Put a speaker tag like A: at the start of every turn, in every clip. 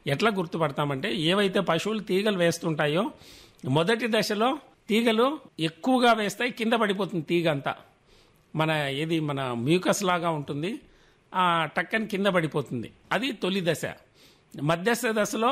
A: ఎట్లా గుర్తుపడతామంటే ఏవైతే పశువులు తీగలు వేస్తుంటాయో మొదటి దశలో తీగలు ఎక్కువగా వేస్తాయి కింద పడిపోతుంది తీగ అంతా మన ఏది మన మ్యూకస్ లాగా ఉంటుంది ఆ టక్కని కింద పడిపోతుంది అది తొలి దశ మధ్యస్థ దశలో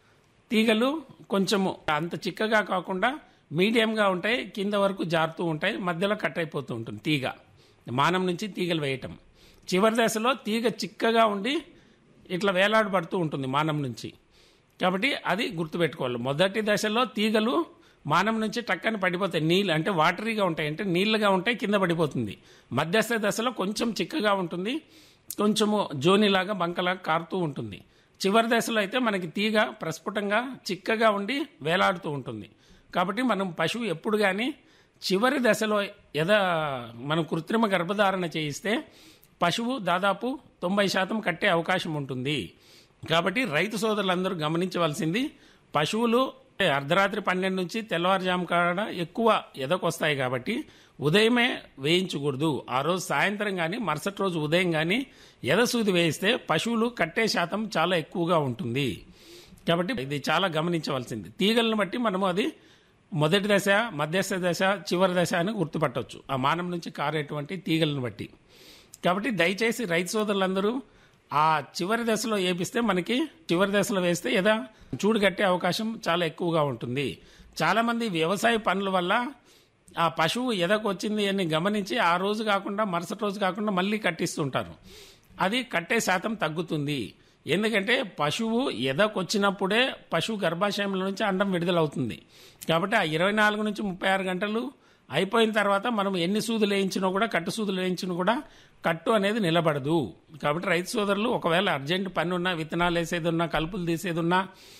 A: తీగలు కొంచెము అంత చిక్కగా కాకుండా మీడియంగా ఉంటాయి కింద వరకు జారుతూ ఉంటాయి మధ్యలో కట్ అయిపోతూ ఉంటుంది తీగ మానం నుంచి తీగలు వేయటం చివరి దశలో తీగ చిక్కగా ఉండి ఇట్లా వేలాడబడుతూ ఉంటుంది మానం నుంచి కాబట్టి అది గుర్తుపెట్టుకోవాలి మొదటి దశలో తీగలు మానం నుంచి టక్కని పడిపోతాయి నీళ్ళు అంటే వాటరీగా ఉంటాయి అంటే నీళ్ళగా ఉంటాయి కింద పడిపోతుంది మధ్యస్థ దశలో కొంచెం చిక్కగా ఉంటుంది కొంచెము జోనిలాగా బంకలాగా కారుతూ ఉంటుంది చివరి దశలో అయితే మనకి తీగ ప్రస్ఫుటంగా చిక్కగా ఉండి వేలాడుతూ ఉంటుంది కాబట్టి మనం పశువు ఎప్పుడు కానీ చివరి దశలో ఎద మనం కృత్రిమ గర్భధారణ చేయిస్తే పశువు దాదాపు తొంభై శాతం కట్టే అవకాశం ఉంటుంది కాబట్టి రైతు సోదరులందరూ గమనించవలసింది పశువులు అర్ధరాత్రి పన్నెండు నుంచి తెల్లవారుజాము కాడ ఎక్కువ ఎదకొస్తాయి కాబట్టి ఉదయమే వేయించకూడదు ఆ రోజు సాయంత్రం కానీ మరుసటి రోజు ఉదయం కానీ ఎదసూది వేయిస్తే పశువులు కట్టే శాతం చాలా ఎక్కువగా ఉంటుంది కాబట్టి ఇది చాలా గమనించవలసింది తీగలను బట్టి మనము అది మొదటి దశ మధ్యస్థ దశ చివరి దశ అని గుర్తుపట్టవచ్చు ఆ మానం నుంచి కారేటువంటి తీగలను బట్టి కాబట్టి దయచేసి రైతు సోదరులందరూ ఆ చివరి దశలో ఏపిస్తే మనకి చివరి దశలో వేస్తే ఏదా చూడు కట్టే అవకాశం చాలా ఎక్కువగా ఉంటుంది చాలామంది వ్యవసాయ పనుల వల్ల ఆ పశువు ఎదకొచ్చింది అని గమనించి ఆ రోజు కాకుండా మరుసటి రోజు కాకుండా మళ్ళీ కట్టిస్తుంటారు అది కట్టే శాతం తగ్గుతుంది ఎందుకంటే పశువు ఎదకొచ్చినప్పుడే పశువు గర్భాశయంలో నుంచి అండం విడుదలవుతుంది కాబట్టి ఆ ఇరవై నాలుగు నుంచి ముప్పై ఆరు గంటలు అయిపోయిన తర్వాత మనం ఎన్ని సూదులు వేయించినా కూడా కట్టు సూదులు వేయించినా కూడా కట్టు అనేది నిలబడదు కాబట్టి రైతు సోదరులు ఒకవేళ అర్జెంట్ పని ఉన్నా విత్తనాలు వేసేది ఉన్నా కలుపులు తీసేది ఉన్నా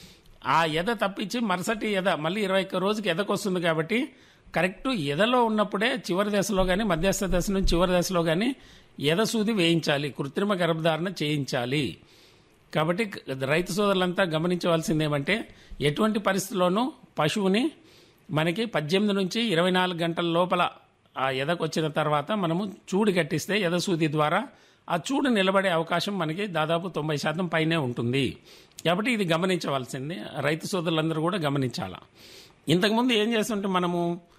A: ఆ ఎద తప్పించి మరుసటి ఎద మళ్ళీ ఇరవై ఒక్క రోజుకి ఎదకొస్తుంది కాబట్టి కరెక్ట్ ఎదలో ఉన్నప్పుడే చివరి దశలో కానీ మధ్యస్థ దశ నుంచి చివరి దశలో కానీ ఎద సూది వేయించాలి కృత్రిమ గర్భధారణ చేయించాలి కాబట్టి రైతు సోదరులంతా గమనించవలసింది ఏమంటే ఎటువంటి పరిస్థితుల్లోనూ పశువుని మనకి పద్దెనిమిది నుంచి ఇరవై నాలుగు గంటల లోపల ఆ ఎదకు వచ్చిన తర్వాత మనము చూడు కట్టిస్తే ఎదసూది ద్వారా ఆ చూడు నిలబడే అవకాశం మనకి దాదాపు తొంభై శాతం పైనే ఉంటుంది కాబట్టి ఇది గమనించవలసింది రైతు సోదరులందరూ కూడా గమనించాల ఇంతకుముందు ఏం చేస్తుంటే మనము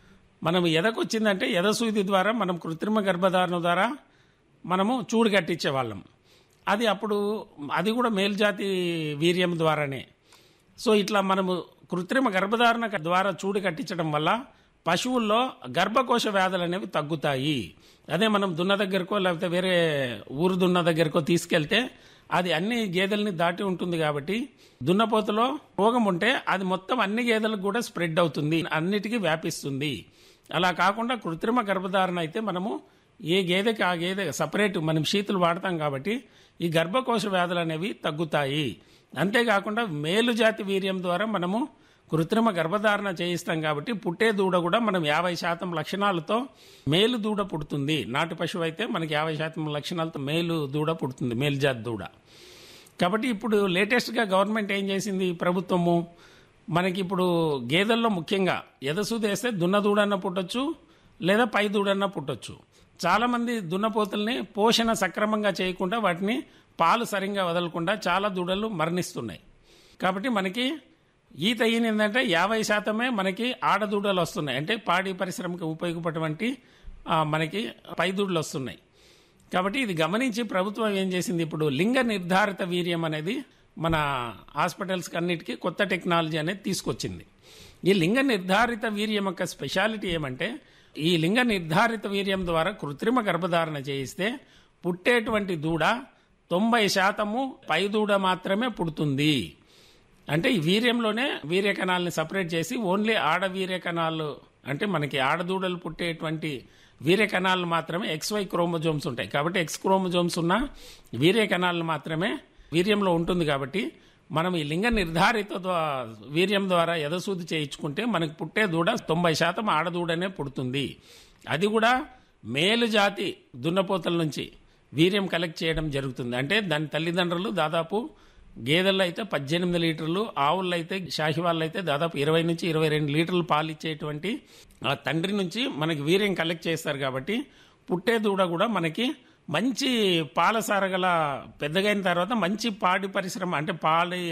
A: మనం ఎదకొచ్చిందంటే ఎదసూది ద్వారా మనం కృత్రిమ గర్భధారణ ద్వారా మనము చూడు కట్టించే వాళ్ళం అది అప్పుడు అది కూడా మేల్జాతి వీర్యం ద్వారానే సో ఇట్లా మనము కృత్రిమ గర్భధారణ ద్వారా చూడు కట్టించడం వల్ల పశువుల్లో గర్భకోశ వ్యాధులు అనేవి తగ్గుతాయి అదే మనం దున్న దగ్గరకో లేకపోతే వేరే ఊరు దున్న దగ్గరకో తీసుకెళ్తే అది అన్ని గేదెల్ని దాటి ఉంటుంది కాబట్టి దున్నపోతలో రోగం ఉంటే అది మొత్తం అన్ని గేదెలకు కూడా స్ప్రెడ్ అవుతుంది అన్నిటికీ వ్యాపిస్తుంది అలా కాకుండా కృత్రిమ గర్భధారణ అయితే మనము ఏ గేదెకి ఆ గేదె సపరేట్ మనం శీతులు వాడతాం కాబట్టి ఈ గర్భకోశ వ్యాధులు అనేవి తగ్గుతాయి అంతేకాకుండా మేలు జాతి వీర్యం ద్వారా మనము కృత్రిమ గర్భధారణ చేయిస్తాం కాబట్టి పుట్టే దూడ కూడా మనం యాభై శాతం లక్షణాలతో మేలు దూడ పుడుతుంది నాటు పశువు అయితే మనకి యాభై శాతం లక్షణాలతో మేలు దూడ పుడుతుంది మేలు జాతి దూడ కాబట్టి ఇప్పుడు లేటెస్ట్గా గవర్నమెంట్ ఏం చేసింది ప్రభుత్వము మనకి ఇప్పుడు గేదెల్లో ముఖ్యంగా ఎదసూది వేస్తే దున్న దూడన్న పుట్టొచ్చు లేదా పై దూడన్న పుట్టొచ్చు చాలామంది దున్నపోతుల్ని పోషణ సక్రమంగా చేయకుండా వాటిని పాలు సరిగ్గా వదలకుండా చాలా దూడలు మరణిస్తున్నాయి కాబట్టి మనకి ఈత ఏంటంటే యాభై శాతమే మనకి ఆడదూడలు వస్తున్నాయి అంటే పాడి పరిశ్రమకు ఉపయోగపడేటువంటి మనకి పై దూడలు వస్తున్నాయి కాబట్టి ఇది గమనించి ప్రభుత్వం ఏం చేసింది ఇప్పుడు లింగ నిర్ధారిత వీర్యం అనేది మన హాస్పిటల్స్కి అన్నిటికీ కొత్త టెక్నాలజీ అనేది తీసుకొచ్చింది ఈ లింగ నిర్ధారిత వీర్యం యొక్క స్పెషాలిటీ ఏమంటే ఈ లింగ నిర్ధారిత వీర్యం ద్వారా కృత్రిమ గర్భధారణ చేయిస్తే పుట్టేటువంటి దూడ తొంభై శాతము పై దూడ మాత్రమే పుడుతుంది అంటే ఈ వీర్యంలోనే వీర్య కణాలని సపరేట్ చేసి ఓన్లీ ఆడ వీర్య కణాలు అంటే మనకి ఆడదూడలు పుట్టేటువంటి వీర్య కణాలు మాత్రమే ఎక్స్వై క్రోమోజోమ్స్ ఉంటాయి కాబట్టి ఎక్స్ క్రోమోజోమ్స్ ఉన్న వీర్య కణాలు మాత్రమే వీర్యంలో ఉంటుంది కాబట్టి మనం ఈ లింగ నిర్ధారిత వీర్యం ద్వారా ఎదసూది చేయించుకుంటే మనకు పుట్టే దూడ తొంభై శాతం ఆడదూడనే పుడుతుంది అది కూడా మేలు జాతి దున్నపోతల నుంచి వీర్యం కలెక్ట్ చేయడం జరుగుతుంది అంటే దాని తల్లిదండ్రులు దాదాపు గేదెల్లో అయితే పద్దెనిమిది లీటర్లు ఆవుల్లో అయితే షాహివాళ్ళు అయితే దాదాపు ఇరవై నుంచి ఇరవై రెండు లీటర్లు పాలు ఇచ్చేటువంటి ఆ తండ్రి నుంచి మనకి వీర్యం కలెక్ట్ చేస్తారు కాబట్టి పుట్టే దూడ కూడా మనకి మంచి పాల సారగల పెద్దగైన తర్వాత మంచి పాడి పరిశ్రమ అంటే పాడి